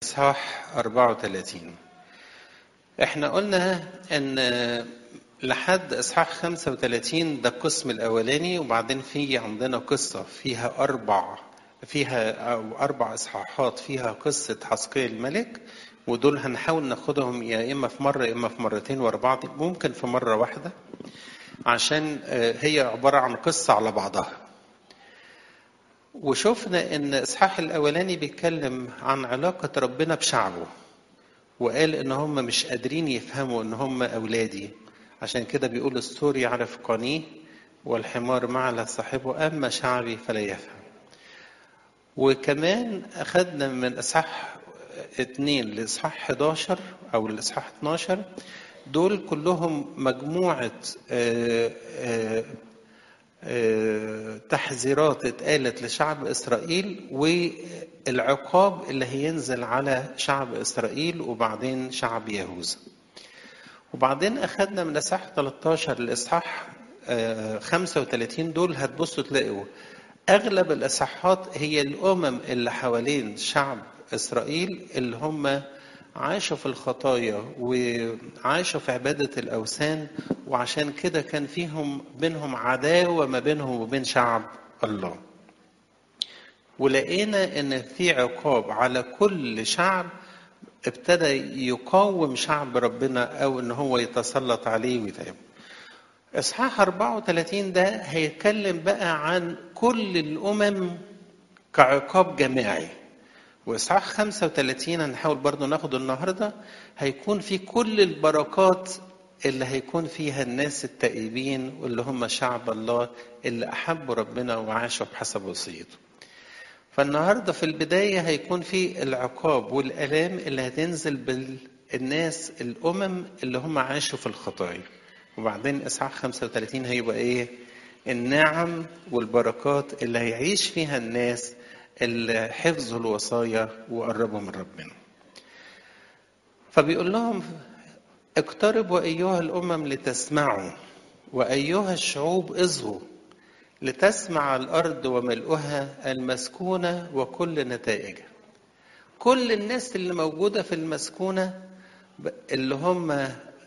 إصحاح 34 احنا قلنا ان لحد اصحاح 35 ده القسم الاولاني وبعدين في عندنا قصه فيها اربع فيها او اربع اصحاحات فيها قصه حسقية الملك ودول هنحاول ناخدهم يا اما في مره يا اما في مرتين ورا بعض ممكن في مره واحده عشان هي عباره عن قصه على بعضها وشفنا ان اصحاح الاولاني بيتكلم عن علاقه ربنا بشعبه وقال ان هم مش قادرين يفهموا ان هم اولادي عشان كده بيقول السور يعرف قنيه والحمار معلى صاحبه اما شعبي فلا يفهم وكمان اخذنا من اصحاح اتنين لاصحاح 11 او الاصحاح 12 دول كلهم مجموعه آآ آآ تحذيرات اتقالت لشعب اسرائيل والعقاب اللي هينزل على شعب اسرائيل وبعدين شعب يهوذا. وبعدين اخذنا من اصحاح 13 لاصحاح 35 دول هتبصوا تلاقوا اغلب الاصحاحات هي الامم اللي حوالين شعب اسرائيل اللي هم عاشوا في الخطايا وعاشوا في عبادة الأوثان وعشان كده كان فيهم بينهم عداوة ما بينهم وبين شعب الله ولقينا ان في عقاب على كل شعب ابتدى يقاوم شعب ربنا او ان هو يتسلط عليه ويتعبه اصحاح 34 ده هيتكلم بقى عن كل الامم كعقاب جماعي واصحاح 35 هنحاول برضو ناخده النهارده هيكون في كل البركات اللي هيكون فيها الناس التائبين واللي هم شعب الله اللي احبوا ربنا وعاشوا بحسب وصيته. فالنهارده في البدايه هيكون في العقاب والالام اللي هتنزل بالناس الامم اللي هم عاشوا في الخطايا. وبعدين اصحاح 35 هيبقى ايه؟ النعم والبركات اللي هيعيش فيها الناس اللي حفظوا الوصايا وقربوا من ربنا فبيقول لهم اقتربوا ايها الامم لتسمعوا وايها الشعوب اصغوا لتسمع الارض وملؤها المسكونه وكل نتائجها كل الناس اللي موجوده في المسكونه اللي هم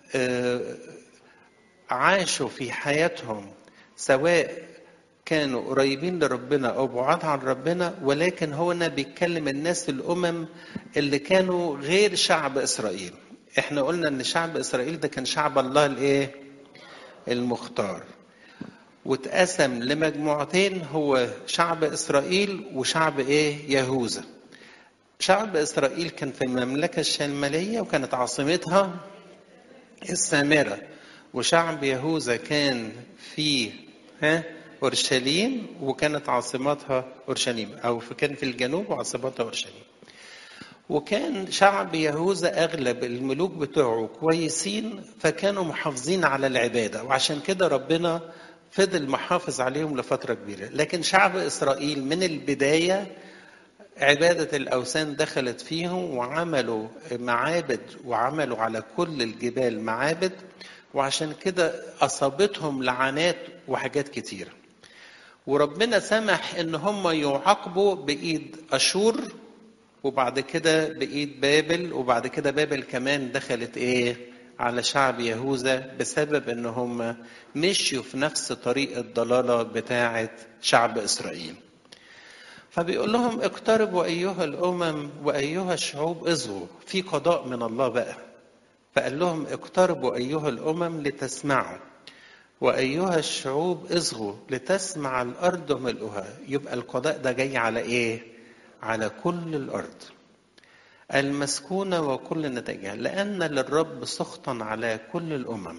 عاشوا في حياتهم سواء كانوا قريبين لربنا او بعاد عن ربنا ولكن هو هنا بيتكلم الناس الامم اللي كانوا غير شعب اسرائيل احنا قلنا ان شعب اسرائيل ده كان شعب الله الايه المختار واتقسم لمجموعتين هو شعب اسرائيل وشعب ايه يهوذا شعب اسرائيل كان في المملكه الشماليه وكانت عاصمتها السامره وشعب يهوذا كان في ها اورشليم وكانت عاصمتها اورشليم او كان في الجنوب وعاصمتها اورشليم وكان شعب يهوذا اغلب الملوك بتوعه كويسين فكانوا محافظين على العباده وعشان كده ربنا فضل محافظ عليهم لفتره كبيره لكن شعب اسرائيل من البدايه عبادة الأوثان دخلت فيهم وعملوا معابد وعملوا على كل الجبال معابد وعشان كده أصابتهم لعنات وحاجات كتيرة وربنا سمح ان هم يعاقبوا بايد اشور وبعد كده بايد بابل وبعد كده بابل كمان دخلت ايه على شعب يهوذا بسبب ان هم مشيوا في نفس طريق الضلاله بتاعه شعب اسرائيل فبيقول لهم اقتربوا ايها الامم وايها الشعوب اصغوا في قضاء من الله بقى فقال لهم اقتربوا ايها الامم لتسمعوا وأيها الشعوب اصغوا لتسمع الأرض وملؤها يبقى القضاء ده جاي على إيه؟ على كل الأرض المسكونة وكل نتائجها لأن للرب سخطا على كل الأمم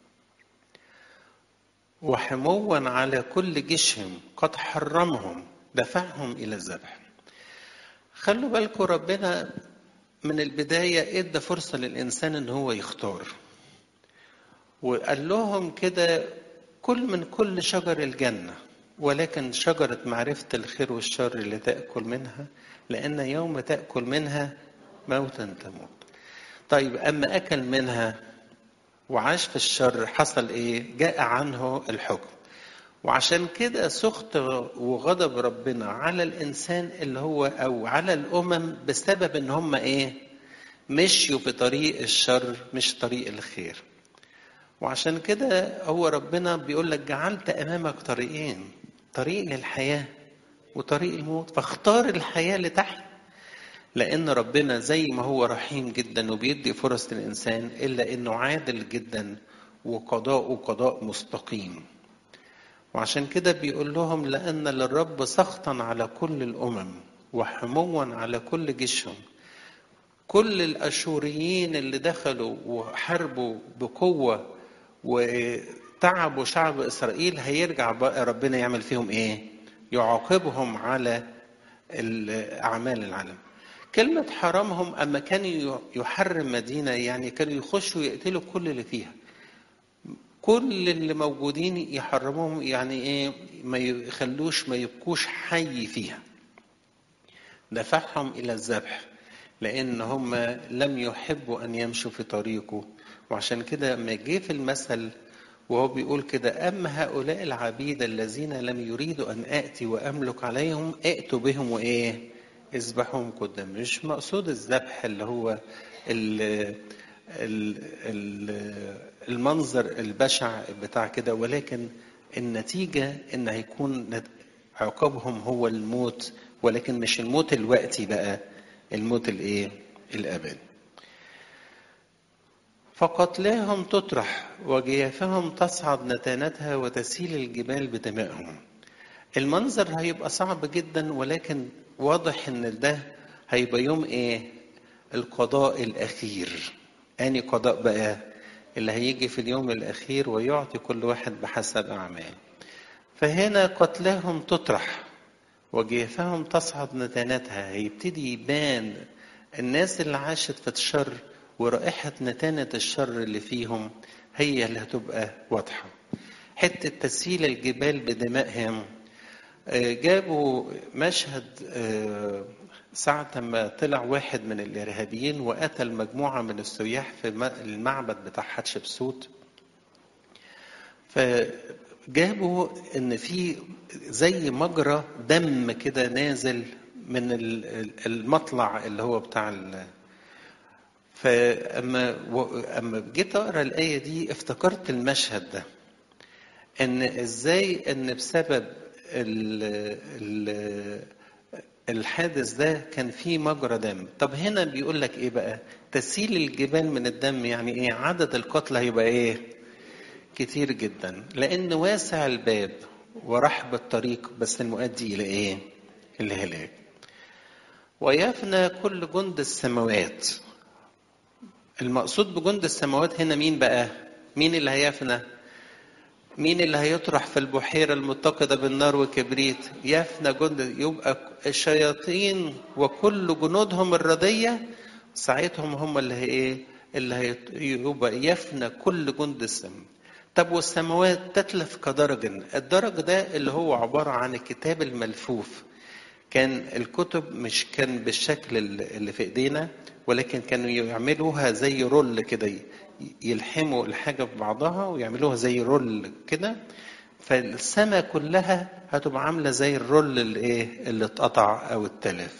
وحموا على كل جيشهم قد حرمهم دفعهم إلى الذبح خلوا بالكم ربنا من البداية ادى فرصة للإنسان إن هو يختار وقال لهم كده كل من كل شجر الجنة ولكن شجرة معرفة الخير والشر اللي تأكل منها لأن يوم تأكل منها موتا تموت طيب أما أكل منها وعاش في الشر حصل إيه جاء عنه الحكم وعشان كده سخط وغضب ربنا على الانسان اللي هو او على الامم بسبب ان هم ايه مشيوا في طريق الشر مش طريق الخير وعشان كده هو ربنا بيقول لك جعلت امامك طريقين طريق للحياه وطريق الموت فاختار الحياه لتحت لان ربنا زي ما هو رحيم جدا وبيدي فرص للانسان الا انه عادل جدا وقضاءه قضاء مستقيم وعشان كده بيقول لهم لأن للرب سخطا على كل الأمم وحموا على كل جيشهم كل الأشوريين اللي دخلوا وحاربوا بقوة وتعبوا شعب إسرائيل هيرجع بقى ربنا يعمل فيهم إيه؟ يعاقبهم على أعمال العالم كلمة حرامهم أما كان يحرم مدينة يعني كانوا يخشوا يقتلوا كل اللي فيها كل اللي موجودين يحرموهم يعني ايه ما يخلوش ما يبقوش حي فيها دفعهم الى الذبح لان هم لم يحبوا ان يمشوا في طريقه وعشان كده ما جه في المثل وهو بيقول كده اما هؤلاء العبيد الذين لم يريدوا ان اتي واملك عليهم ائتوا بهم وايه اذبحهم قدام مش مقصود الذبح اللي هو ال المنظر البشع بتاع كده ولكن النتيجة إن هيكون عقابهم هو الموت ولكن مش الموت الوقتي بقى الموت الإيه؟ الأبدي. فقتلاهم تطرح وجيافهم تصعد نتانتها وتسيل الجبال بدمائهم. المنظر هيبقى صعب جدا ولكن واضح إن ده هيبقى يوم إيه؟ القضاء الأخير. أني قضاء بقى اللي هيجي في اليوم الأخير ويعطي كل واحد بحسب أعماله فهنا قتلاهم تطرح وجيفهم تصعد نتانتها هيبتدي يبان الناس اللي عاشت في الشر ورائحة نتانة الشر اللي فيهم هي اللي هتبقى واضحة حتة تسيل الجبال بدمائهم جابوا مشهد ساعة ما طلع واحد من الإرهابيين وقتل مجموعة من السياح في المعبد بتاع حتشبسوت فجابوا إن في زي مجرى دم كده نازل من المطلع اللي هو بتاع ال... فأما أما جيت أقرأ الآية دي افتكرت المشهد ده إن إزاي إن بسبب ال... ال... الحادث ده كان فيه مجرى دم طب هنا بيقول لك ايه بقى تسيل الجبال من الدم يعني ايه عدد القتلى هيبقى ايه كتير جدا لان واسع الباب ورحب الطريق بس المؤدي الى ايه الهلاك ويفنى كل جند السماوات المقصود بجند السماوات هنا مين بقى مين اللي هيفنى مين اللي هيطرح في البحيرة المتقدة بالنار وكبريت يفنى جند يبقى الشياطين وكل جنودهم الردية ساعتهم هم اللي هي ايه اللي هي يبقى يفنى كل جند السماء طب والسماوات تتلف كدرج الدرج ده اللي هو عبارة عن الكتاب الملفوف كان الكتب مش كان بالشكل اللي في ايدينا ولكن كانوا يعملوها زي رول كده يلحموا الحاجة ببعضها ويعملوها زي رول كده فالسماء كلها هتبقى عاملة زي الرول اللي ايه اللي اتقطع او اتلف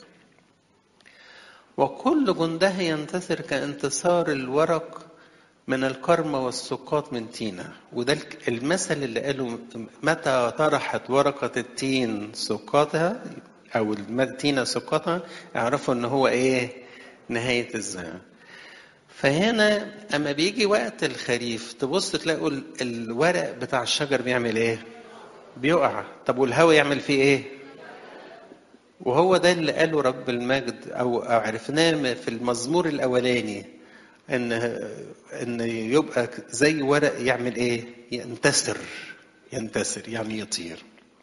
وكل جندها ينتصر كانتصار الورق من الكرمة والسقاط من تينا وده المثل اللي قاله متى طرحت ورقة التين سقاطها أو التينة سقاطها اعرفوا إن هو إيه نهاية الزمان فهنا اما بيجي وقت الخريف تبص تلاقوا الورق بتاع الشجر بيعمل ايه بيقع طب والهواء يعمل فيه ايه وهو ده اللي قاله رب المجد او عرفناه في المزمور الاولاني ان ان يبقى زي ورق يعمل ايه ينتسر ينتسر يعني يطير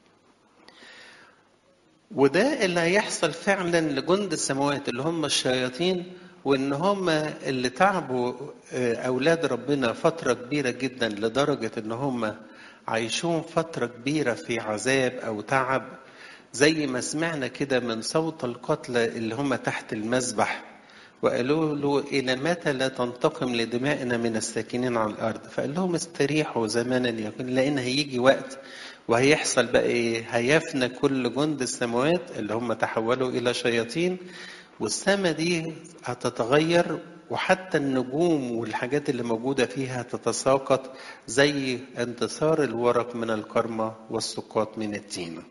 وده اللي هيحصل فعلا لجند السماوات اللي هم الشياطين وان هم اللي تعبوا اولاد ربنا فتره كبيره جدا لدرجه ان هم عايشون فتره كبيره في عذاب او تعب زي ما سمعنا كده من صوت القتلى اللي هم تحت المذبح وقالوا له الى متى لا تنتقم لدمائنا من الساكنين على الارض فقال لهم استريحوا زمانا يكون لان هيجي وقت وهيحصل بقى ايه هيفنى كل جند السماوات اللي هم تحولوا الى شياطين والسماء دي هتتغير وحتى النجوم والحاجات اللي موجودة فيها تتساقط زي انتصار الورق من الكرمة والسقاط من التينة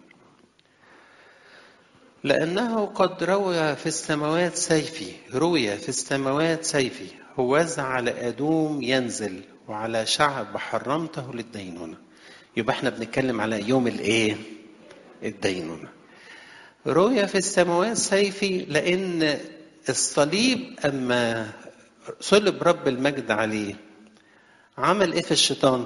لأنه قد روي في السماوات سيفي روي في السماوات سيفي هوذا على أدوم ينزل وعلى شعب حرمته للدينونة يبقى احنا بنتكلم على يوم الايه الدينونة روي في السماوات سيفي لأن الصليب أما صلب رب المجد عليه عمل ايه في الشيطان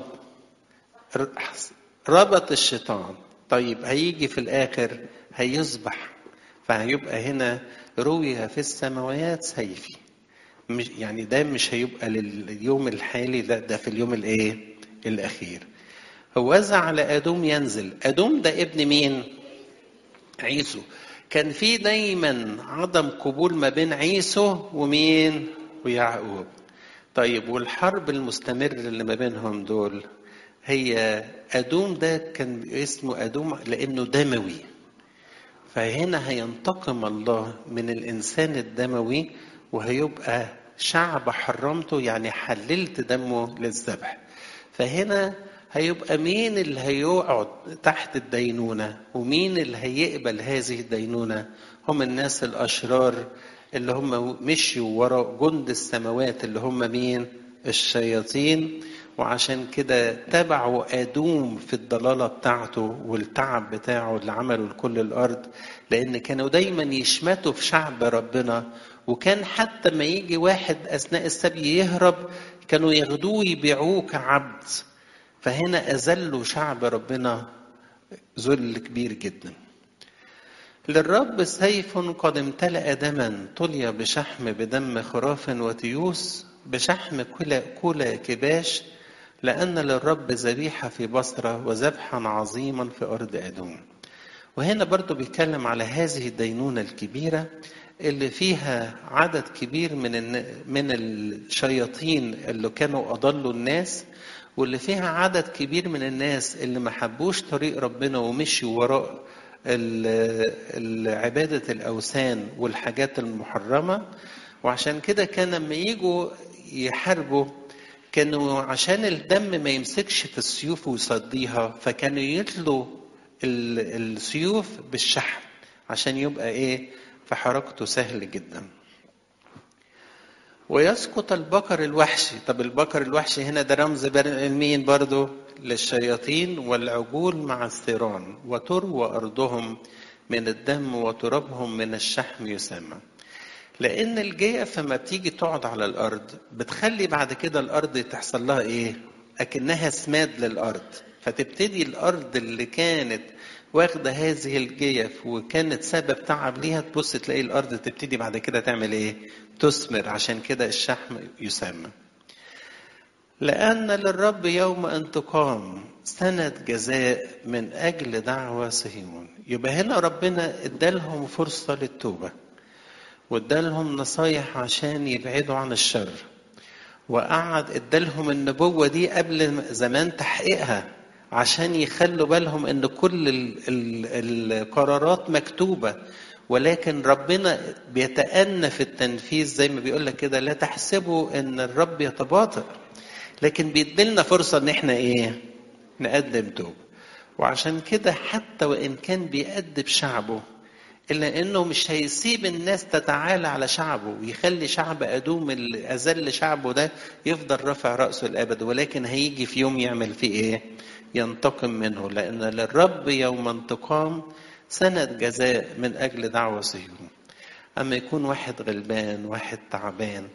ربط الشيطان طيب هيجي في الآخر هيصبح فهيبقى هنا روي في السماوات سيفي مش يعني ده مش هيبقى لليوم الحالي لا ده في اليوم الايه الاخير هوذا على ادوم ينزل ادوم ده ابن مين عيسو كان في دايما عدم قبول ما بين عيسو ومين ويعقوب طيب والحرب المستمرة اللي ما بينهم دول هي أدوم ده كان اسمه أدوم لأنه دموي فهنا هينتقم الله من الإنسان الدموي وهيبقى شعب حرمته يعني حللت دمه للذبح فهنا هيبقى مين اللي هيقعد تحت الدينونة ومين اللي هيقبل هذه الدينونة هم الناس الأشرار اللي هم مشيوا وراء جند السماوات اللي هم مين الشياطين وعشان كده تبعوا آدوم في الضلالة بتاعته والتعب بتاعه اللي عمله لكل الأرض لأن كانوا دايما يشمتوا في شعب ربنا وكان حتى ما يجي واحد أثناء السبي يهرب كانوا ياخدوه يبيعوه كعبد فهنا أذلوا شعب ربنا ذل كبير جدا للرب سيف قد امتلأ دما طلي بشحم بدم خراف وتيوس بشحم كلا كلا كباش لأن للرب ذبيحة في بصرة وذبحا عظيما في أرض أدوم وهنا برضو بيتكلم على هذه الدينونة الكبيرة اللي فيها عدد كبير من من الشياطين اللي كانوا أضلوا الناس واللي فيها عدد كبير من الناس اللي ما حبوش طريق ربنا ومشوا وراء عبادة الأوثان والحاجات المحرمة وعشان كده كان لما يجوا يحاربوا كانوا عشان الدم ما يمسكش في السيوف ويصديها فكانوا يتلوا السيوف بالشحم عشان يبقى ايه فحركته سهل جدا ويسقط البقر الوحشي طب البقر الوحشي هنا ده رمز مين برضو للشياطين والعجول مع الثيران وتروى أرضهم من الدم وترابهم من الشحم يسمى لأن الجيف لما بتيجي تقعد على الأرض بتخلي بعد كده الأرض تحصل لها إيه؟ أكنها سماد للأرض فتبتدي الأرض اللي كانت واخدة هذه الجيف وكانت سبب تعب ليها تبص تلاقي الأرض تبتدي بعد كده تعمل إيه؟ تثمر عشان كده الشحم يسمى. لأن للرب يوم انتقام سنة جزاء من أجل دعوة صهيون يبقى هنا ربنا ادالهم فرصة للتوبة وادالهم نصايح عشان يبعدوا عن الشر وقعد ادالهم النبوة دي قبل زمان تحقيقها عشان يخلوا بالهم ان كل ال ال القرارات مكتوبة ولكن ربنا بيتأنى في التنفيذ زي ما بيقول لك كده لا تحسبوا ان الرب يتباطئ لكن بيديلنا فرصة ان احنا ايه نقدم توبة وعشان كده حتى وان كان بيأدب شعبه إلا إنه مش هيسيب الناس تتعالى على شعبه ويخلي شعب أدوم اللي أذل شعبه ده يفضل رافع رأسه الأبد ولكن هيجي في يوم يعمل فيه إيه؟ ينتقم منه لأن للرب يوم انتقام سنة جزاء من أجل دعوة صهيون أما يكون واحد غلبان واحد تعبان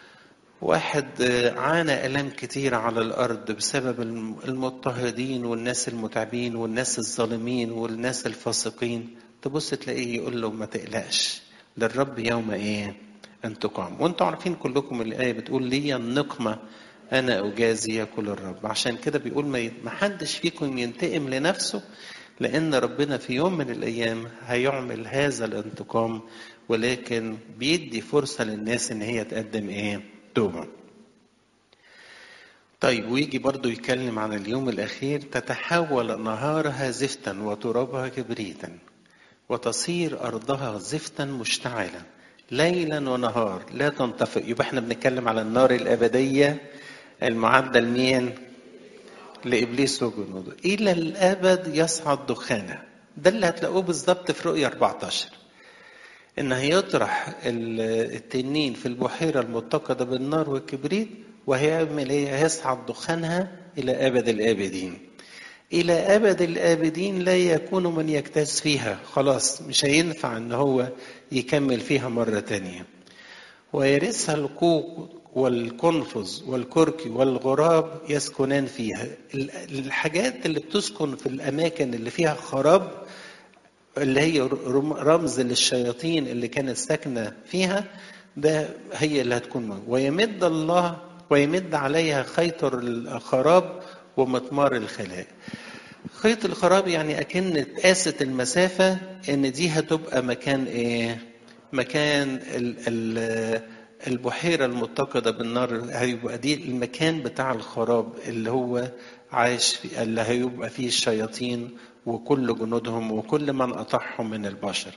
واحد عانى ألم كتير على الأرض بسبب المضطهدين والناس المتعبين والناس الظالمين والناس الفاسقين تبص تلاقيه يقول له ما تقلقش للرب يوم ايه انتقام وانتوا عارفين كلكم الآية بتقول لي النقمة أنا أجازي يقول الرب عشان كده بيقول ما حدش فيكم ينتقم لنفسه لأن ربنا في يوم من الأيام هيعمل هذا الانتقام ولكن بيدي فرصة للناس إن هي تقدم إيه؟ توبة. طيب ويجي برضو يتكلم عن اليوم الأخير تتحول نهارها زفتا وترابها كبريتا وتصير أرضها زفتا مشتعلا ليلا ونهار لا تنطفئ يبقى احنا بنتكلم على النار الأبدية المعدة لمين؟ لإبليس وجنوده إلى الأبد يصعد دخانها ده اللي هتلاقوه بالظبط في رؤية 14 إن هيطرح التنين في البحيرة المتقدة بالنار والكبريت وهيعمل إيه؟ هيصعد دخانها إلى أبد الآبدين إلى أبد الآبدين لا يكون من يجتاز فيها خلاص مش هينفع إن هو يكمل فيها مرة تانية ويرثها الكوك والقنفذ والكركي والغراب يسكنان فيها الحاجات اللي بتسكن في الأماكن اللي فيها خراب اللي هي رمز للشياطين اللي كانت ساكنة فيها ده هي اللي هتكون موجودة ويمد الله ويمد عليها خيطر الخراب ومطمار الخلاء خيط الخراب يعني أكن قاست المسافة إن دي هتبقى مكان إيه؟ مكان ال ال البحيرة المتقدة بالنار هيبقى دي المكان بتاع الخراب اللي هو عايش فيه اللي هيبقى فيه الشياطين وكل جنودهم وكل من أطاعهم من البشر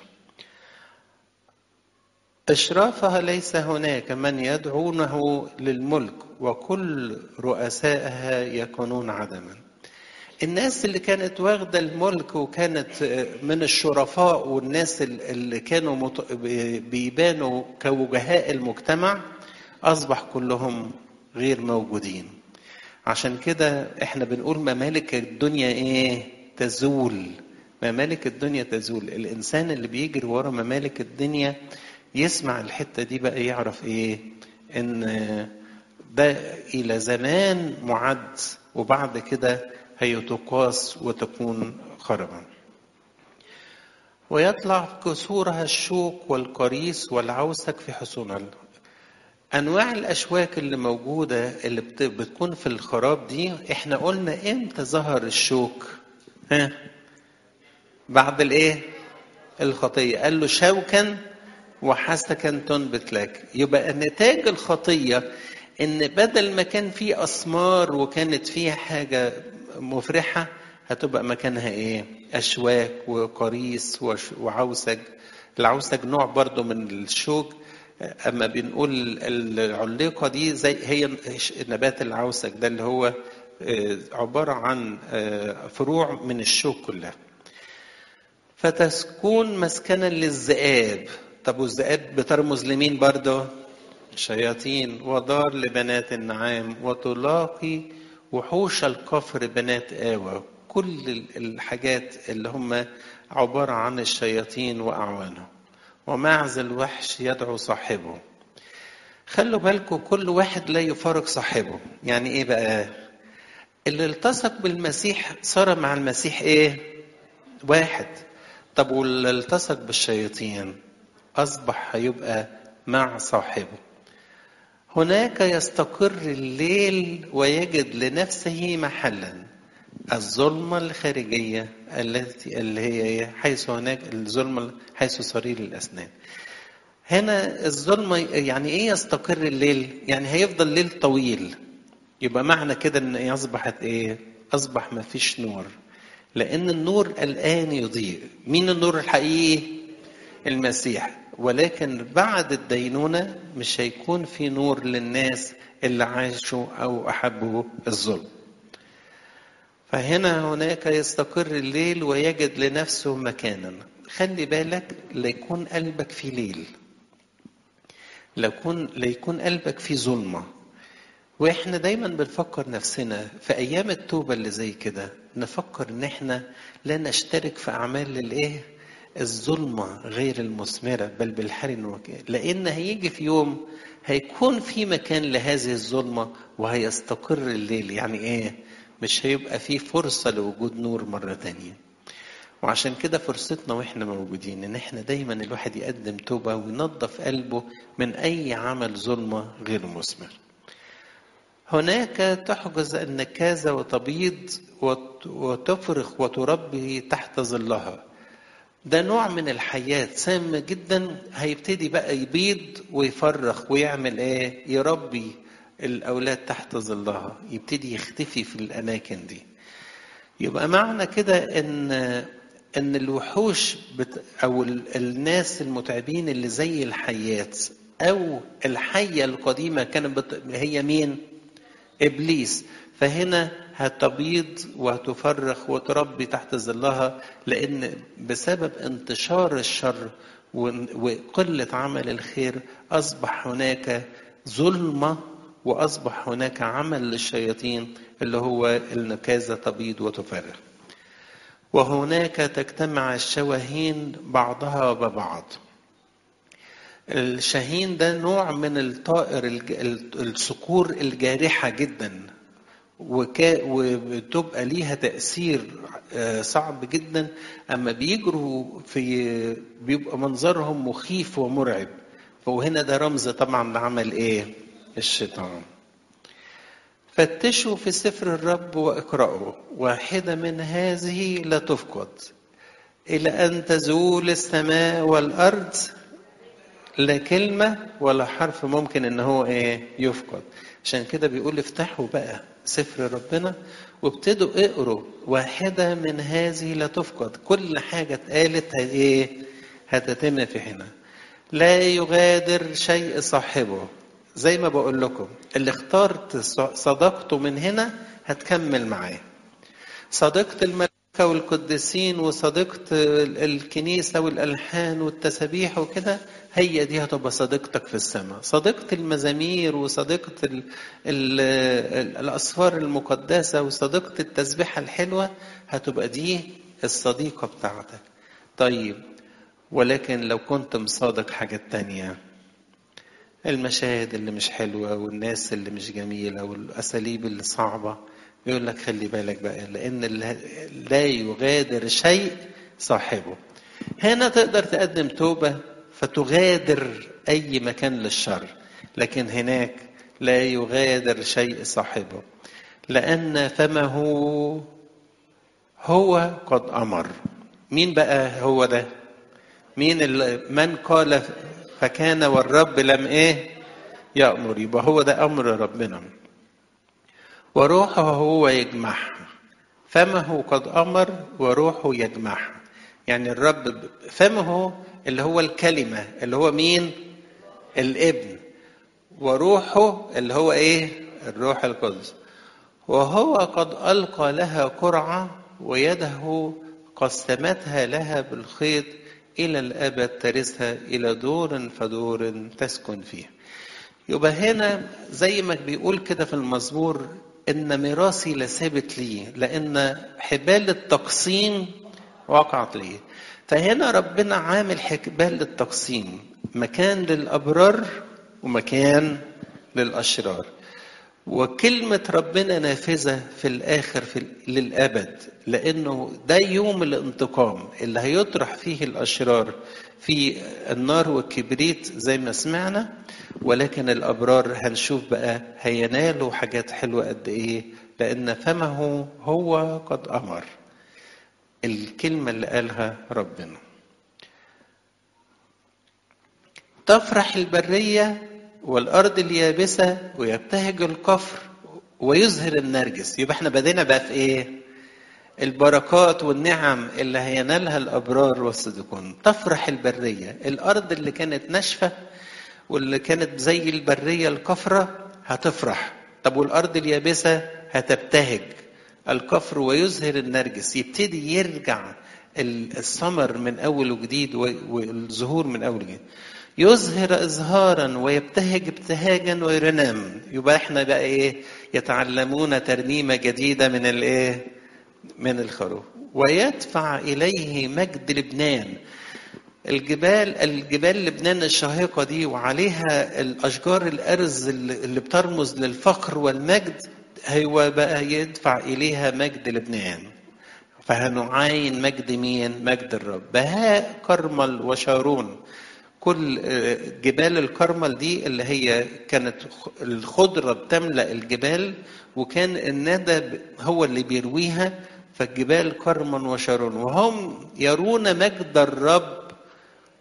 إشرافها ليس هناك من يدعونه للملك وكل رؤسائها يكونون عدما الناس اللي كانت واخدة الملك وكانت من الشرفاء والناس اللي كانوا بيبانوا كوجهاء المجتمع أصبح كلهم غير موجودين عشان كده احنا بنقول ممالك الدنيا ايه تزول ممالك الدنيا تزول الانسان اللي بيجري ورا ممالك الدنيا يسمع الحتة دي بقى يعرف ايه ان ده الى زمان معد وبعد كده هيتقاس وتكون خربا ويطلع كسورها الشوك والقريص والعوسك في حصونها انواع الاشواك اللي موجوده اللي بتكون في الخراب دي احنا قلنا امتى ظهر الشوك ها بعد الايه الخطيه قال له شوكا وحسكا تنبت لك يبقى نتاج الخطيه ان بدل ما كان فيه اسمار وكانت فيها حاجه مفرحه هتبقى مكانها ايه اشواك وقريص وعوسج العوسج نوع برضو من الشوك اما بنقول العليقه دي زي هي نبات العوسج ده اللي هو عباره عن فروع من الشوك كلها فتكون مسكنا للذئاب طب والذئاب بترمز لمين برضه شياطين ودار لبنات النعام وتلاقي وحوش الكفر بنات آوى كل الحاجات اللي هم عبارة عن الشياطين وأعوانهم ومعز الوحش يدعو صاحبه خلوا بالكم كل واحد لا يفارق صاحبه يعني ايه بقى اللي التصق بالمسيح صار مع المسيح ايه واحد طب واللي التصق بالشياطين اصبح هيبقى مع صاحبه هناك يستقر الليل ويجد لنفسه محلا الظلمة الخارجية التي اللي هي حيث هناك الظلمة حيث صرير الأسنان هنا الظلمة يعني إيه يستقر الليل؟ يعني هيفضل ليل طويل يبقى معنى كده إن أصبحت إيه؟ أصبح ما فيش نور لأن النور الآن يضيء مين النور الحقيقي؟ المسيح ولكن بعد الدينونة مش هيكون في نور للناس اللي عاشوا أو أحبوا الظلم فهنا هناك يستقر الليل ويجد لنفسه مكانا خلي بالك ليكون قلبك في ليل ليكون ليكون قلبك في ظلمه واحنا دايما بنفكر نفسنا في ايام التوبه اللي زي كده نفكر ان احنا لا نشترك في اعمال الايه الظلمه غير المثمره بل بالحري وكيل لان هيجي في يوم هيكون في مكان لهذه الظلمه وهيستقر الليل يعني ايه مش هيبقى في فرصه لوجود نور مره تانية وعشان كده فرصتنا واحنا موجودين ان احنا دايما الواحد يقدم توبه وينظف قلبه من اي عمل ظلمه غير مثمر هناك تحجز النكازة وتبيض وتفرخ وتربي تحت ظلها ده نوع من الحياة سام جدا هيبتدي بقى يبيض ويفرخ ويعمل ايه يربي الأولاد تحت ظلها يبتدي يختفي في الأماكن دي يبقى معنى كده إن إن الوحوش بت أو الناس المتعبين اللي زي الحيات أو الحية القديمة كانت بت... هي مين؟ إبليس فهنا هتبيض وهتفرخ وتربي تحت ظلها لأن بسبب انتشار الشر وقلة عمل الخير أصبح هناك ظلمة وأصبح هناك عمل للشياطين اللي هو النكازة تبيض وتفرخ وهناك تجتمع الشواهين بعضها ببعض الشاهين ده نوع من الطائر الصقور الجارحة جدا وكا وبتبقى ليها تأثير صعب جدا أما بيجروا في بيبقى منظرهم مخيف ومرعب وهنا ده رمز طبعا لعمل ايه الشيطان فتشوا في سفر الرب واقرأوا واحدة من هذه لا تفقد إلى أن تزول السماء والأرض لا كلمة ولا حرف ممكن إن هو إيه يفقد عشان كده بيقول افتحوا بقى سفر ربنا وابتدوا اقروا واحدة من هذه لا تفقد كل حاجة اتقالت ايه هتتم في حينها لا يغادر شيء صاحبه زي ما بقول لكم اللي اخترت صداقته من هنا هتكمل معاه صديقة الملائكة والقديسين وصديقة الكنيسة والألحان والتسابيح وكده هي دي هتبقى صديقتك في السماء صديقة المزامير وصديقة ال ال الأسفار المقدسة وصديقة التسبيحة الحلوة هتبقى دي الصديقة بتاعتك طيب ولكن لو كنت مصادق حاجات تانية المشاهد اللي مش حلوة والناس اللي مش جميلة والأساليب اللي صعبة يقول لك خلي بالك بقى لأن لا يغادر شيء صاحبه هنا تقدر تقدم توبة فتغادر أي مكان للشر لكن هناك لا يغادر شيء صاحبه لأن فمه هو قد أمر مين بقى هو ده مين اللي من قال فكان والرب لم ايه يأمر يبقى هو ده أمر ربنا وروحه هو يجمعها فمه قد أمر وروحه يجمعها يعني الرب فمه اللي هو الكلمة اللي هو مين الابن وروحه اللي هو ايه الروح القدس وهو قد ألقى لها قرعة ويده قسمتها لها بالخيط إلى الأبد ترثها إلى دور فدور تسكن فيه يبقى هنا زي ما بيقول كده في المزمور إن ميراثي لثابت لي لأن حبال التقسيم وقعت لي فهنا ربنا عامل حبال التقسيم مكان للأبرار ومكان للأشرار وكلمة ربنا نافذة في الآخر في للأبد لأنه ده يوم الانتقام اللي هيطرح فيه الأشرار في النار والكبريت زي ما سمعنا ولكن الأبرار هنشوف بقى هينالوا حاجات حلوة قد إيه لأن فمه هو قد أمر الكلمة اللي قالها ربنا تفرح البرية والأرض اليابسة ويبتهج القفر ويظهر النرجس يبقى احنا بدينا بقى في ايه البركات والنعم اللي هينالها الأبرار والصديقون تفرح البرية الأرض اللي كانت ناشفة واللي كانت زي البرية الكفرة هتفرح طب والأرض اليابسة هتبتهج الكفر ويظهر النرجس يبتدي يرجع الثمر من أول وجديد والزهور من أول وجديد يظهر إظهارا ويبتهج ابتهاجا ويرنم يبقى احنا بقى ايه يتعلمون ترنيمة جديدة من الايه من الخروف ويدفع إليه مجد لبنان الجبال الجبال لبنان الشاهقة دي وعليها الأشجار الأرز اللي بترمز للفخر والمجد هو بقى يدفع إليها مجد لبنان فهنعاين مجد مين؟ مجد الرب بهاء كرمل وشارون كل جبال الكرمل دي اللي هي كانت الخضرة بتملأ الجبال وكان الندى هو اللي بيرويها فالجبال كرما وشارون وهم يرون مجد الرب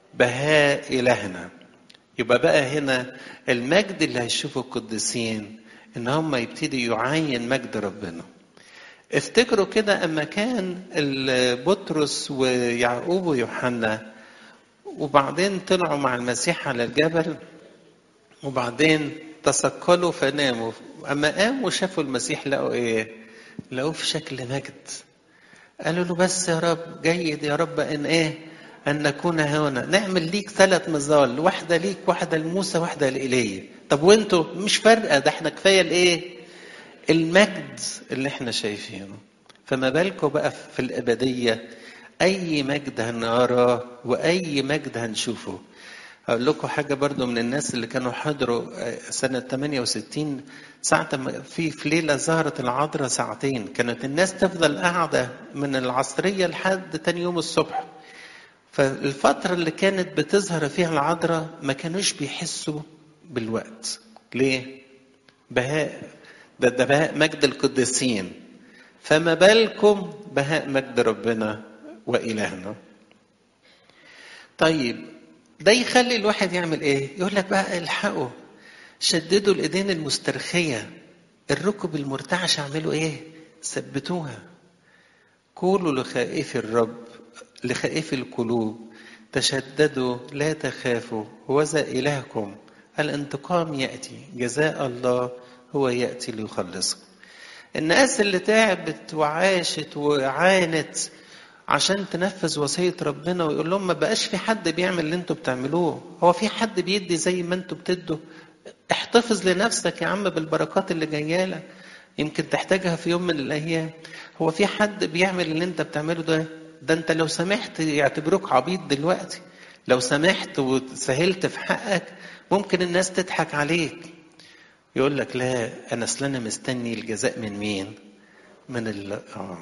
بهاء إلهنا يبقى بقى هنا المجد اللي هيشوفه القديسين ان هم يبتدي يعاين مجد ربنا افتكروا كده اما كان بطرس ويعقوب ويوحنا وبعدين طلعوا مع المسيح على الجبل وبعدين تثقلوا فناموا اما قاموا شافوا المسيح لقوا ايه لقوه في شكل مجد قالوا له بس يا رب جيد يا رب ان ايه ان نكون هنا نعمل ليك ثلاث مظال واحده ليك واحده لموسى واحده لايليا طب وانتوا مش فارقه ده احنا كفايه الايه المجد اللي احنا شايفينه فما بالكم بقى في الابديه اي مجد هنراه واي مجد هنشوفه هقول لكم حاجه برضو من الناس اللي كانوا حضروا سنه 68 ساعة ما في في ليلة ظهرت العذراء ساعتين كانت الناس تفضل قاعدة من العصرية لحد تاني يوم الصبح فالفترة اللي كانت بتظهر فيها العذراء ما كانوش بيحسوا بالوقت ليه؟ بهاء ده ده بهاء مجد القديسين فما بالكم بهاء مجد ربنا وإلهنا طيب ده يخلي الواحد يعمل ايه يقول لك بقى الحقوا شددوا الايدين المسترخيه الركب المرتعشه اعملوا ايه ثبتوها قولوا لخائف الرب لخائف القلوب تشددوا لا تخافوا وذا إلهكم الانتقام يأتي جزاء الله هو يأتي ليخلصكم الناس اللي تعبت وعاشت وعانت عشان تنفذ وصية ربنا ويقول لهم ما بقاش في حد بيعمل اللي انتوا بتعملوه هو في حد بيدي زي ما انتوا بتدوا احتفظ لنفسك يا عم بالبركات اللي جايه لك يمكن تحتاجها في يوم من الايام هو في حد بيعمل اللي انت بتعمله ده ده انت لو سمحت يعتبروك عبيط دلوقتي لو سمحت وسهلت في حقك ممكن الناس تضحك عليك يقول لك لا انا اصل انا مستني الجزاء من مين من ال اه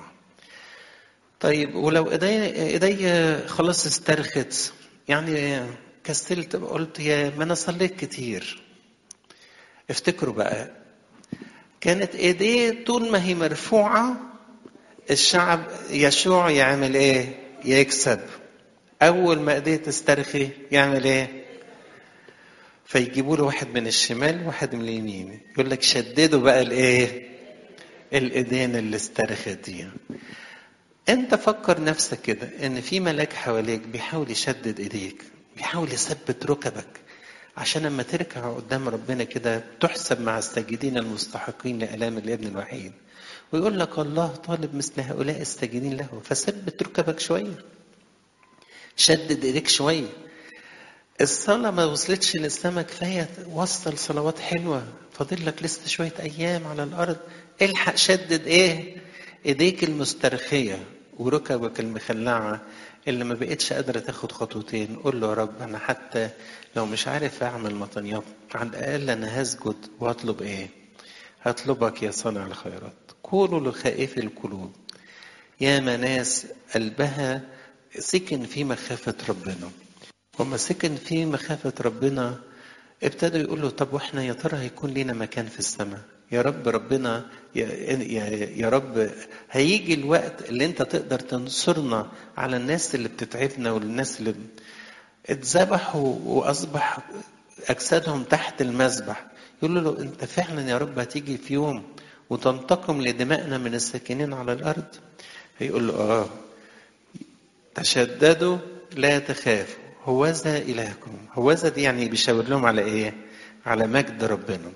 طيب ولو ايدي ايدي خلاص استرخت يعني كسلت قلت يا ما انا صليت كتير افتكروا بقى كانت ايديه طول ما هي مرفوعه الشعب يشوع يعمل ايه يكسب اول ما ايديه تسترخي يعمل ايه فيجيبوا له واحد من الشمال وواحد من اليمين يقول لك شددوا بقى الايه الايدين اللي استرخت دي انت فكر نفسك كده ان في ملاك حواليك بيحاول يشدد ايديك بيحاول يثبت ركبك عشان لما تركع قدام ربنا كده تحسب مع الساجدين المستحقين لآلام الابن الوحيد ويقول لك الله طالب مثل هؤلاء الساجدين له فثبت ركبك شوية شدد ايديك شوية الصلاة ما وصلتش للسما كفاية وصل صلوات حلوة فاضل لك لسه شوية أيام على الأرض الحق شدد إيه؟ إيديك المسترخية وركبك المخلعة اللي ما بقتش قادرة تاخد خطوتين قول له يا رب أنا حتى لو مش عارف أعمل مطنيات على الأقل أنا هسجد وأطلب إيه؟ هطلبك يا صانع الخيرات قولوا لخائف القلوب يا ناس قلبها سكن في مخافة ربنا وما سكن في مخافة ربنا ابتدوا يقولوا طب واحنا يا ترى هيكون لنا مكان في السماء يا رب ربنا يا, يا, يا رب هيجي الوقت اللي انت تقدر تنصرنا على الناس اللي بتتعبنا والناس اللي اتذبحوا واصبح اجسادهم تحت المذبح يقولوا له انت فعلا يا رب هتيجي في يوم وتنتقم لدمائنا من الساكنين على الارض هيقول له اه تشددوا لا تخافوا هوذا إلهكم هوذا دي يعني بيشاور لهم على إيه على مجد ربنا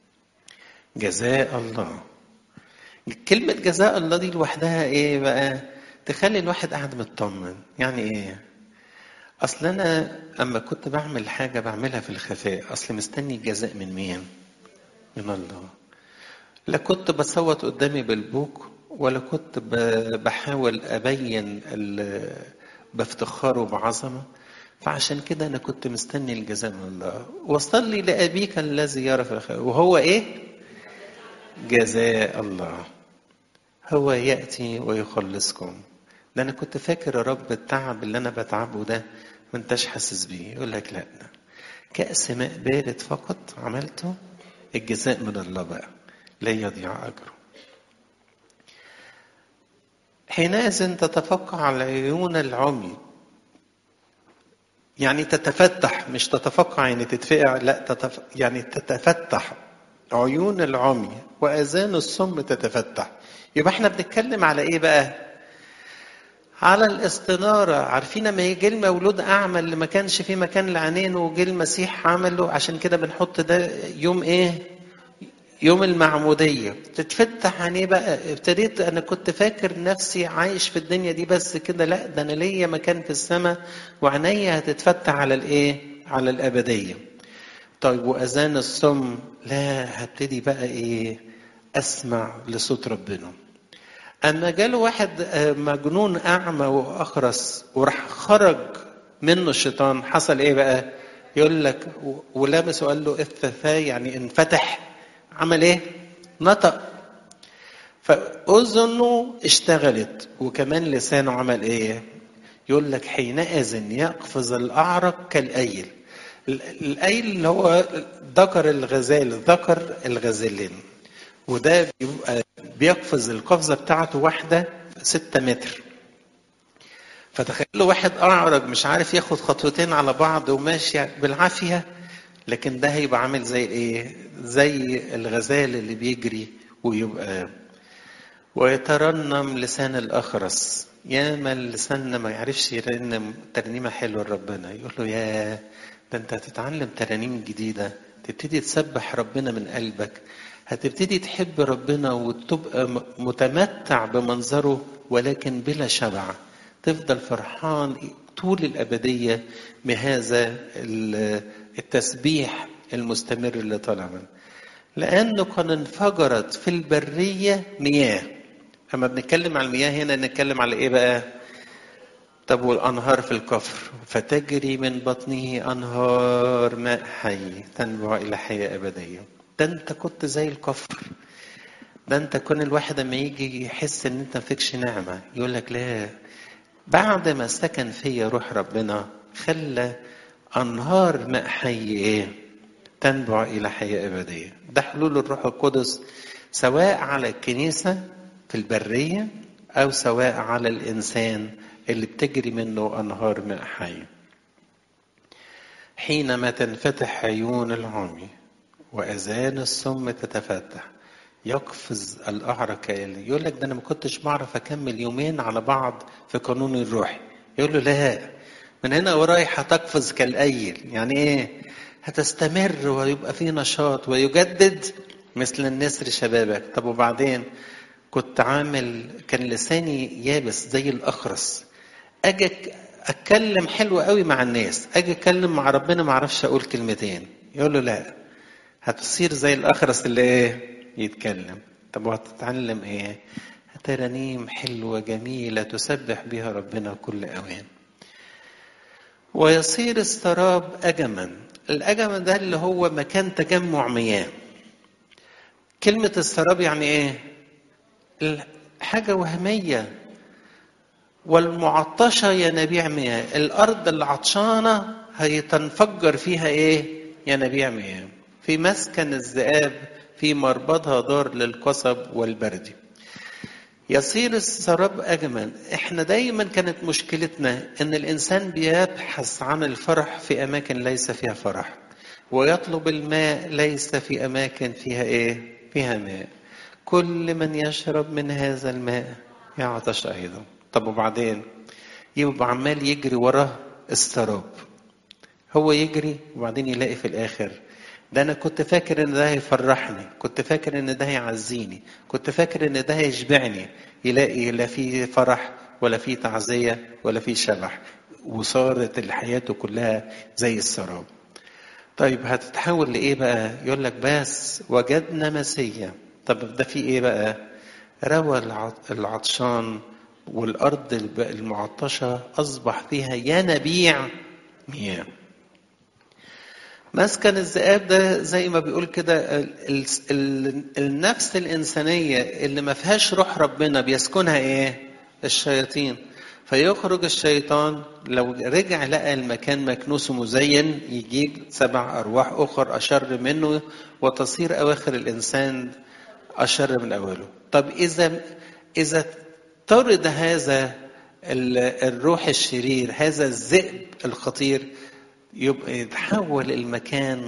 جزاء الله كلمة جزاء الله دي لوحدها إيه بقى تخلي الواحد قاعد مطمن يعني إيه أصل أنا أما كنت بعمل حاجة بعملها في الخفاء أصل مستني الجزاء من مين من الله لا كنت بصوت قدامي بالبوك ولا كنت بحاول أبين بافتخار وبعظمة فعشان كده أنا كنت مستني الجزاء من الله وصلي لأبيك الذي يرى في الخير وهو إيه؟ جزاء الله هو يأتي ويخلصكم ده أنا كنت فاكر يا رب التعب اللي أنا بتعبه ده ما انتش حاسس بيه يقول لك لا كأس ماء بارد فقط عملته الجزاء من الله بقى لا يضيع أجره حينئذ تتفقع على عيون العمي يعني تتفتح مش تتفقع يعني تتفقع لا تتف... يعني تتفتح عيون العمي واذان الصم تتفتح يبقى احنا بنتكلم على ايه بقى على الاستنارة عارفين لما يجي المولود أعمى اللي ما كانش فيه مكان لعينينه وجه المسيح عمله عشان كده بنحط ده يوم إيه؟ يوم المعمودية تتفتح عينيه بقى ابتديت أنا كنت فاكر نفسي عايش في الدنيا دي بس كده لا ده أنا ليا مكان في السماء وعينيا هتتفتح على الإيه؟ على الأبدية. طيب وأذان الصم لا هبتدي بقى إيه؟ أسمع لصوت ربنا. أما جاله واحد مجنون أعمى وأخرس وراح خرج منه الشيطان حصل إيه بقى؟ يقول لك ولامس وقال له افتثا يعني انفتح عمل إيه؟ نطق فأذنه اشتغلت وكمان لسانه عمل إيه؟ يقول لك حينئذ يقفز الأعرق كالأيل الأيل اللي هو ذكر الغزال ذكر الغزالين وده بيبقى بيقفز القفزه بتاعته واحده ستة متر فتخيلوا واحد اعرج مش عارف ياخد خطوتين على بعض وماشي بالعافيه لكن ده هيبقى عامل زي ايه زي الغزال اللي بيجري ويبقى ويترنم لسان الاخرس يا ما اللسان ما يعرفش يرنم ترنيمه حلوه لربنا يقول له يا ده انت هتتعلم ترانيم جديده تبتدي تسبح ربنا من قلبك هتبتدي تحب ربنا وتبقى متمتع بمنظره ولكن بلا شبع تفضل فرحان طول الأبدية بهذا التسبيح المستمر اللي طالع منه لأنه قد انفجرت في البرية مياه أما بنتكلم على المياه هنا نتكلم على إيه بقى طب والأنهار في الكفر فتجري من بطنه أنهار ماء حي تنبع إلى حياة أبدية ده انت كنت زي الكفر ده انت كون الواحد لما يجي يحس ان انت مفيكش نعمه يقول لك لا بعد ما سكن فيا روح ربنا خلى انهار ماء حي ايه تنبع الى حياه ابديه ده حلول الروح القدس سواء على الكنيسه في البريه او سواء على الانسان اللي بتجري منه انهار ماء حي حينما تنفتح عيون العمي واذان الصم تتفتح يقفز الاعرج كالي يقول لك ده انا ما كنتش بعرف اكمل يومين على بعض في قانون الروح يقول له لا من هنا ورايح هتقفز كالايل يعني ايه هتستمر ويبقى في نشاط ويجدد مثل النسر شبابك طب وبعدين كنت عامل كان لساني يابس زي الاخرس اجي اتكلم حلو قوي مع الناس اجي اتكلم مع ربنا ما اعرفش اقول كلمتين يقول له لا هتصير زي الاخرس اللي ايه يتكلم طب وهتتعلم ايه ترانيم حلوة جميلة تسبح بها ربنا كل أوان ويصير السراب أجما الأجم ده اللي هو مكان تجمع مياه كلمة السراب يعني ايه حاجة وهمية والمعطشة ينابيع مياه الأرض العطشانة هيتنفجر فيها ايه ينابيع مياه في مسكن الذئاب في مربضها دار للقصب والبرد يصير السراب أجمل احنا دايما كانت مشكلتنا ان الانسان بيبحث عن الفرح في اماكن ليس فيها فرح ويطلب الماء ليس في اماكن فيها ايه فيها ماء كل من يشرب من هذا الماء يعطش ايضا طب وبعدين يبقى عمال يجري وراه السراب هو يجري وبعدين يلاقي في الاخر ده انا كنت فاكر ان ده هيفرحني كنت فاكر ان ده هيعزيني كنت فاكر ان ده هيشبعني يلاقي لا في فرح ولا في تعزية ولا في شبح وصارت حياته كلها زي السراب طيب هتتحول لايه بقى يقول لك بس وجدنا مسيا طب ده في ايه بقى روى العطشان والارض المعطشه اصبح فيها ينابيع مياه مسكن الذئاب ده زي ما بيقول كده النفس الإنسانية اللي ما فيهاش روح ربنا بيسكنها إيه؟ الشياطين فيخرج الشيطان لو رجع لقى المكان مكنوس مزين يجيب سبع أرواح أخر أشر منه وتصير أواخر الإنسان أشر من أوله طب إذا إذا طرد هذا الروح الشرير هذا الذئب الخطير يبقى يتحول المكان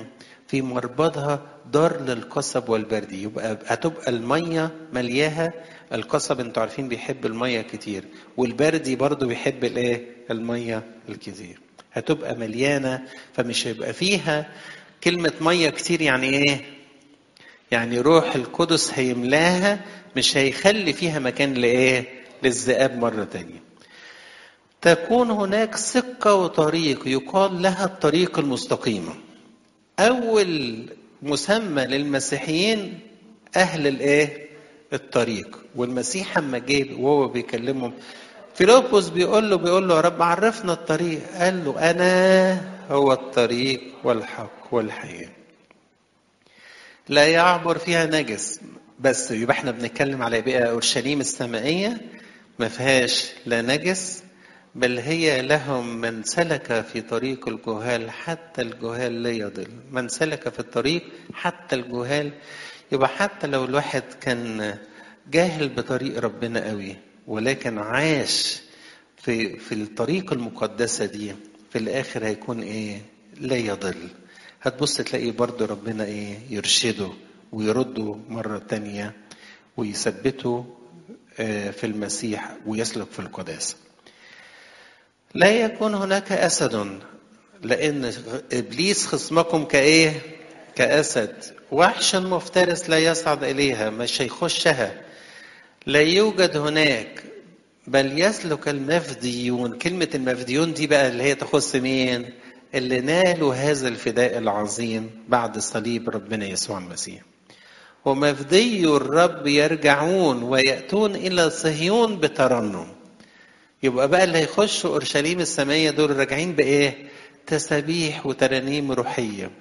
في مربضها دار للقصب والبردي يبقى هتبقى المية ملياها القصب انتوا عارفين بيحب المية كتير والبردي برضو بيحب الايه المية الكتير هتبقى مليانة فمش هيبقى فيها كلمة مية كتير يعني ايه يعني روح القدس هيملاها مش هيخلي فيها مكان لايه للذئاب مرة تانية تكون هناك سكة وطريق يقال لها الطريق المستقيمة أول مسمى للمسيحيين أهل الإيه؟ الطريق والمسيح أما جه وهو بيكلمهم فيلبس بيقول له بيقول له يا رب عرفنا الطريق قال له أنا هو الطريق والحق والحياة لا يعبر فيها نجس بس يبقى احنا بنتكلم على بقى اورشليم السمائيه ما فيهاش لا نجس بل هي لهم من سلك في طريق الجهال حتى الجهال لا يضل من سلك في الطريق حتى الجهال يبقى حتى لو الواحد كان جاهل بطريق ربنا قوي ولكن عاش في في الطريق المقدسه دي في الاخر هيكون ايه لا يضل هتبص تلاقي برضو ربنا ايه يرشده ويرده مرة تانية ويثبته في المسيح ويسلك في القداسة لا يكون هناك أسد لأن إبليس خصمكم كإيه كأسد وحش مفترس لا يصعد إليها مش هيخشها لا يوجد هناك بل يسلك المفديون كلمة المفديون دي بقى اللي هي تخص مين اللي نالوا هذا الفداء العظيم بعد صليب ربنا يسوع المسيح ومفدي الرب يرجعون ويأتون إلى صهيون بترنم يبقى بقى اللي هيخشوا أورشليم السمائية دول راجعين بإيه؟ تسابيح وترانيم روحية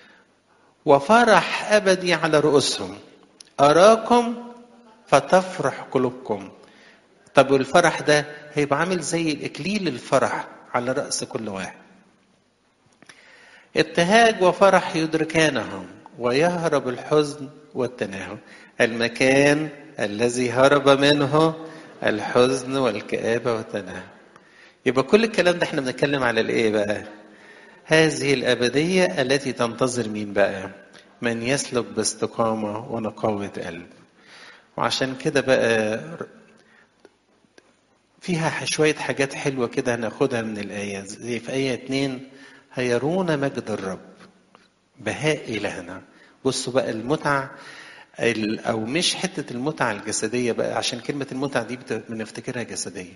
وفرح أبدي على رؤوسهم أراكم فتفرح قلوبكم طب والفرح ده هيبقى عامل زي الإكليل الفرح على رأس كل واحد ابتهاج وفرح يدركانهم ويهرب الحزن والتناهم المكان الذي هرب منه الحزن والكآبة والتناهم يبقى كل الكلام ده احنا بنتكلم على الايه بقى هذه الأبدية التي تنتظر مين بقى من يسلك باستقامة ونقاوة قلب وعشان كده بقى فيها شوية حاجات حلوة كده هناخدها من الآية زي في آية اتنين هيرون مجد الرب بهاء إلهنا بصوا بقى المتعة أو مش حتة المتعة الجسدية بقى عشان كلمة المتعة دي بنفتكرها جسدية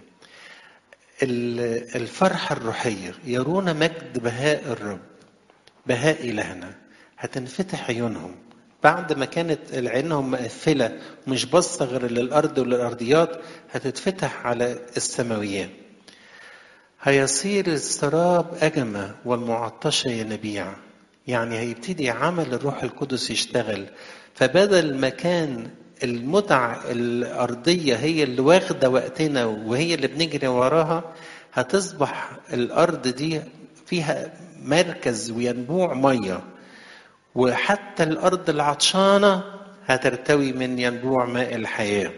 الفرحة الروحية يرون مجد بهاء الرب بهاء إلهنا هتنفتح عيونهم بعد ما كانت عينهم مقفلة مش باصة غير للأرض وللأرضيات هتتفتح على السماويات هيصير السراب أجمة والمعطشة ينابيع يعني هيبتدي عمل الروح القدس يشتغل فبدل ما كان المتع الأرضية هي اللي واخدة وقتنا وهي اللي بنجري وراها هتصبح الأرض دي فيها مركز وينبوع مية وحتى الأرض العطشانة هترتوي من ينبوع ماء الحياة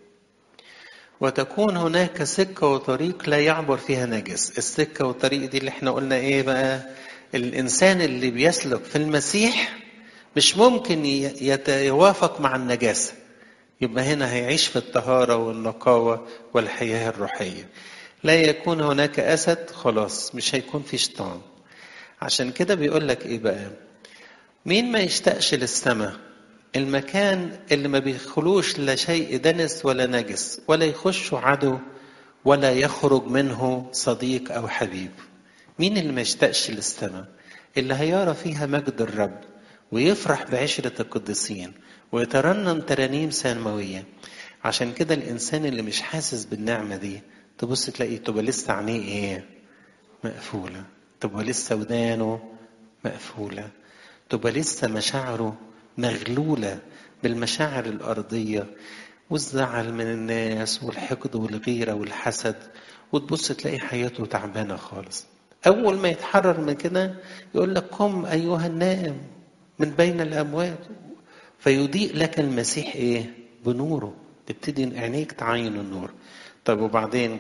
وتكون هناك سكة وطريق لا يعبر فيها نجس السكة والطريق دي اللي احنا قلنا ايه بقى الإنسان اللي بيسلك في المسيح مش ممكن يتوافق مع النجاسة يبقى هنا هيعيش في الطهارة والنقاوة والحياة الروحية لا يكون هناك أسد خلاص مش هيكون في شيطان عشان كده بيقول لك ايه بقى مين ما يشتاقش للسماء المكان اللي ما بيدخلوش لا شيء دنس ولا نجس ولا يخش عدو ولا يخرج منه صديق او حبيب مين اللي ما يشتاقش للسماء اللي هيرى فيها مجد الرب ويفرح بعشرة القديسين ويترنم ترانيم سماوية عشان كده الإنسان اللي مش حاسس بالنعمة دي تبص تلاقي تبقى لسه عينيه إيه؟ مقفولة تبقى لسه ودانه مقفولة تبقى لسه مشاعره مغلولة بالمشاعر الأرضية والزعل من الناس والحقد والغيرة والحسد وتبص تلاقي حياته تعبانة خالص أول ما يتحرر من كده يقول لك قم أيها النائم من بين الأموات فيضيء لك المسيح إيه بنوره تبتدي عينيك تعين النور طيب وبعدين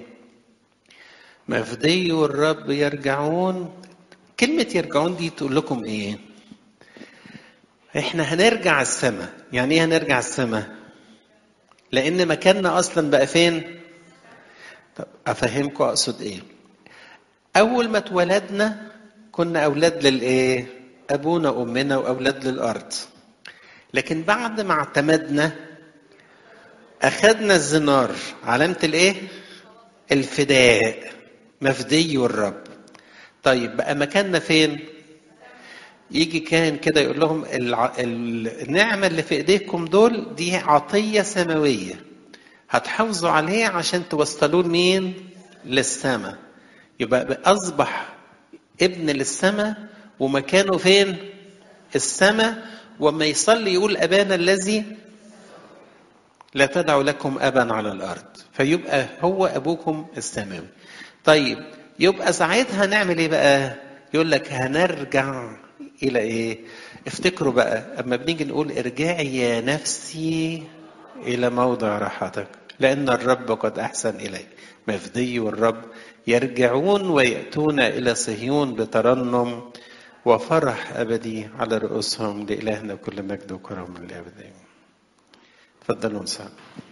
مفدي الرب يرجعون كلمة يرجعون دي تقول لكم إيه احنا هنرجع السماء يعني ايه هنرجع السماء لان مكاننا اصلا بقى فين طب افهمكم اقصد ايه اول ما اتولدنا كنا اولاد للايه ابونا وامنا واولاد للارض لكن بعد ما اعتمدنا اخذنا الزنار علامه الايه الفداء مفدي الرب طيب بقى مكاننا فين يجي كان كده يقول لهم الع... النعمة اللي في ايديكم دول دي عطية سماوية هتحافظوا عليها عشان توصلوا لمين للسماء يبقى أصبح ابن للسماء ومكانه فين السماء وما يصلي يقول أبانا الذي لا تدعوا لكم أبا على الأرض فيبقى هو أبوكم السماوي طيب يبقى ساعتها نعمل ايه بقى يقول لك هنرجع الى ايه افتكروا بقى اما بنيجي نقول ارجعي يا نفسي الى موضع راحتك لان الرب قد احسن اليك مفدي والرب يرجعون وياتون الى صهيون بترنم وفرح ابدي على رؤوسهم لالهنا كل مجد وكرم للابد تفضلوا نسال